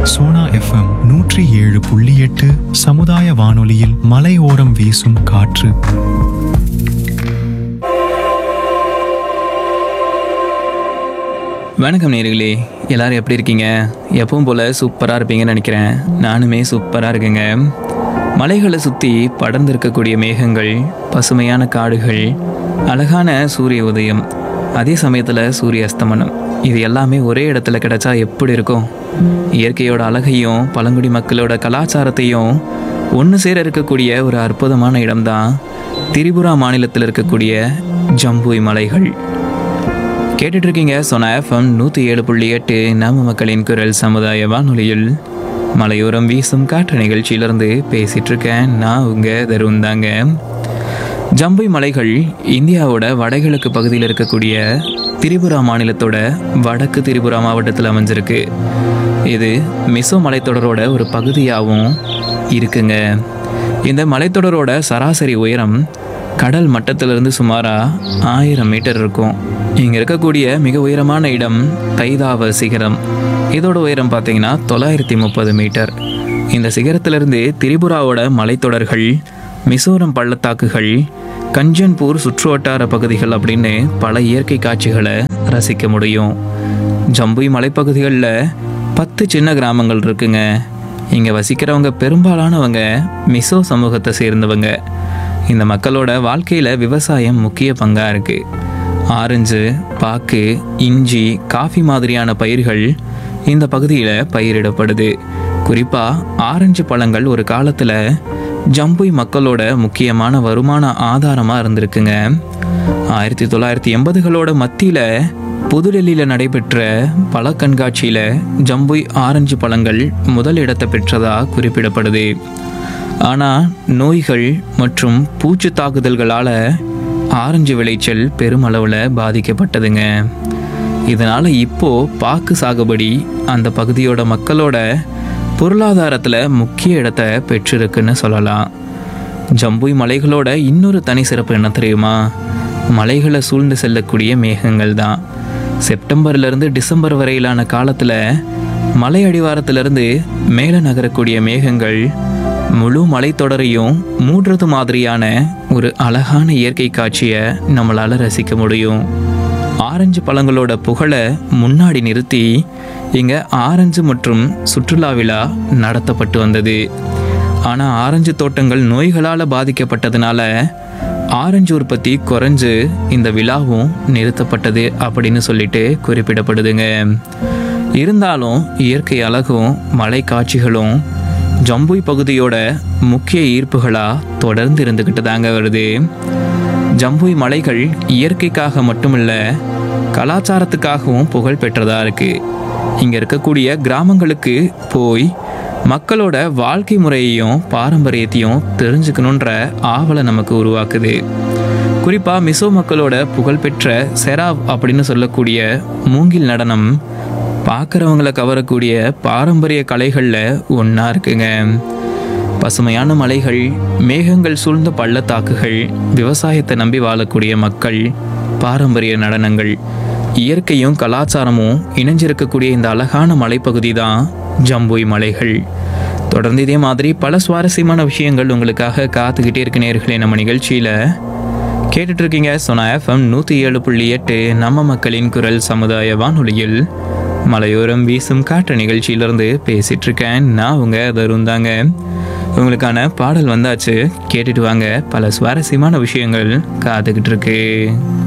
Sona FM நூற்றி ஏழு புள்ளி எட்டு சமுதாய வானொலியில் மலையோரம் வீசும் காற்று வணக்கம் நேர்களே எல்லாரும் எப்படி இருக்கீங்க எப்பவும் போல் சூப்பராக இருப்பீங்கன்னு நினைக்கிறேன் நானுமே சூப்பராக இருக்கேங்க மலைகளை சுற்றி படர்ந்திருக்கக்கூடிய மேகங்கள் பசுமையான காடுகள் அழகான சூரிய உதயம் அதே சமயத்தில் சூரிய அஸ்தமனம் இது எல்லாமே ஒரே இடத்துல கிடைச்சா எப்படி இருக்கும் இயற்கையோட அழகையும் பழங்குடி மக்களோட கலாச்சாரத்தையும் ஒன்று சேர இருக்கக்கூடிய ஒரு அற்புதமான இடம்தான் திரிபுரா மாநிலத்தில் இருக்கக்கூடிய ஜம்புய் மலைகள் கேட்டுட்டு இருக்கீங்க சொன்ன எஃப்எம் நூற்றி ஏழு புள்ளி எட்டு நம்ம மக்களின் குரல் சமுதாய வானொலியில் மலையோரம் வீசும் காற்று நிகழ்ச்சியிலிருந்து பேசிட்டு இருக்கேன் நான் உங்க தருண் தாங்க ஜம்புய் மலைகள் இந்தியாவோட வடகிழக்கு பகுதியில் இருக்கக்கூடிய திரிபுரா மாநிலத்தோட வடக்கு திரிபுரா மாவட்டத்தில் அமைஞ்சிருக்கு இது மிசோ மலைத்தொடரோட ஒரு பகுதியாகவும் இருக்குங்க இந்த மலைத்தொடரோட சராசரி உயரம் கடல் மட்டத்திலிருந்து சுமாரா ஆயிரம் மீட்டர் இருக்கும் இங்கே இருக்கக்கூடிய மிக உயரமான இடம் தைதாவ சிகரம் இதோட உயரம் பார்த்தீங்கன்னா தொள்ளாயிரத்தி முப்பது மீட்டர் இந்த சிகரத்திலிருந்து திரிபுராவோட மலைத்தொடர்கள் மிசோரம் பள்ளத்தாக்குகள் கஞ்சன்பூர் சுற்றுவட்டார பகுதிகள் அப்படின்னு பல இயற்கை காட்சிகளை ரசிக்க முடியும் ஜம்புய் மலைப்பகுதிகளில் பத்து சின்ன கிராமங்கள் இருக்குங்க இங்கே வசிக்கிறவங்க பெரும்பாலானவங்க மிசோ சமூகத்தை சேர்ந்தவங்க இந்த மக்களோட வாழ்க்கையில் விவசாயம் முக்கிய பங்காக இருக்குது ஆரஞ்சு பாக்கு இஞ்சி காஃபி மாதிரியான பயிர்கள் இந்த பகுதியில் பயிரிடப்படுது குறிப்பாக ஆரஞ்சு பழங்கள் ஒரு காலத்தில் ஜம்புய் மக்களோட முக்கியமான வருமான ஆதாரமாக இருந்திருக்குங்க ஆயிரத்தி தொள்ளாயிரத்தி எண்பதுகளோட மத்தியில் புதுடெல்லியில் நடைபெற்ற பழ கண்காட்சியில் ஜம்புய் ஆரஞ்சு பழங்கள் முதல் இடத்தை பெற்றதாக குறிப்பிடப்படுது ஆனால் நோய்கள் மற்றும் பூச்சி தாக்குதல்களால் ஆரஞ்சு விளைச்சல் பெருமளவில் பாதிக்கப்பட்டதுங்க இதனால் இப்போ பாக்கு சாகுபடி அந்த பகுதியோட மக்களோட பொருளாதாரத்தில் முக்கிய இடத்தை பெற்றிருக்குன்னு சொல்லலாம் ஜம்புய் மலைகளோட இன்னொரு தனி சிறப்பு என்ன தெரியுமா மலைகளை சூழ்ந்து செல்லக்கூடிய மேகங்கள் தான் செப்டம்பர்லேருந்து டிசம்பர் வரையிலான காலத்தில் மலை அடிவாரத்திலிருந்து மேலே நகரக்கூடிய மேகங்கள் முழு மலைத்தொடரையும் மூடுறது மாதிரியான ஒரு அழகான இயற்கை காட்சியை நம்மளால் ரசிக்க முடியும் ஆரஞ்சு பழங்களோட புகழை முன்னாடி நிறுத்தி இங்கே ஆரஞ்சு மற்றும் சுற்றுலா விழா நடத்தப்பட்டு வந்தது ஆனால் ஆரஞ்சு தோட்டங்கள் நோய்களால் பாதிக்கப்பட்டதுனால ஆரஞ்சு உற்பத்தி குறைஞ்சு இந்த விழாவும் நிறுத்தப்பட்டது அப்படின்னு சொல்லிட்டு குறிப்பிடப்படுதுங்க இருந்தாலும் இயற்கை அழகும் மலை காட்சிகளும் ஜம்புய் பகுதியோட முக்கிய ஈர்ப்புகளாக தொடர்ந்து இருந்துக்கிட்டு தாங்க வருது ஜம்புய் மலைகள் இயற்கைக்காக மட்டுமில்ல கலாச்சாரத்துக்காகவும் புகழ் பெற்றதா இருக்கு இங்க இருக்கக்கூடிய கிராமங்களுக்கு போய் மக்களோட வாழ்க்கை முறையையும் பாரம்பரியத்தையும் தெரிஞ்சுக்கணுன்ற ஆவலை நமக்கு உருவாக்குது குறிப்பா மிசோ மக்களோட புகழ்பெற்ற செராவ் அப்படின்னு சொல்லக்கூடிய மூங்கில் நடனம் பார்க்குறவங்கள கவரக்கூடிய பாரம்பரிய கலைகளில் ஒன்றா இருக்குங்க பசுமையான மலைகள் மேகங்கள் சூழ்ந்த பள்ளத்தாக்குகள் விவசாயத்தை நம்பி வாழக்கூடிய மக்கள் பாரம்பரிய நடனங்கள் இயற்கையும் கலாச்சாரமும் இணைஞ்சிருக்கக்கூடிய இந்த அழகான மலைப்பகுதி தான் ஜம்புய் மலைகள் தொடர்ந்து இதே மாதிரி பல சுவாரஸ்யமான விஷயங்கள் உங்களுக்காக காத்துக்கிட்டே இருக்க நேர்களே நம்ம நிகழ்ச்சியில் கேட்டுட்டு இருக்கீங்க சொன்ன எஃப்எம் நூற்றி ஏழு புள்ளி எட்டு நம்ம மக்களின் குரல் சமுதாய வானொலியில் மலையோரம் வீசும் காற்று நிகழ்ச்சியிலிருந்து பேசிட்டு இருக்கேன் நான் உங்க தருண் தாங்க உங்களுக்கான பாடல் வந்தாச்சு கேட்டுட்டு வாங்க பல சுவாரஸ்யமான விஷயங்கள் காத்துக்கிட்டு இருக்கு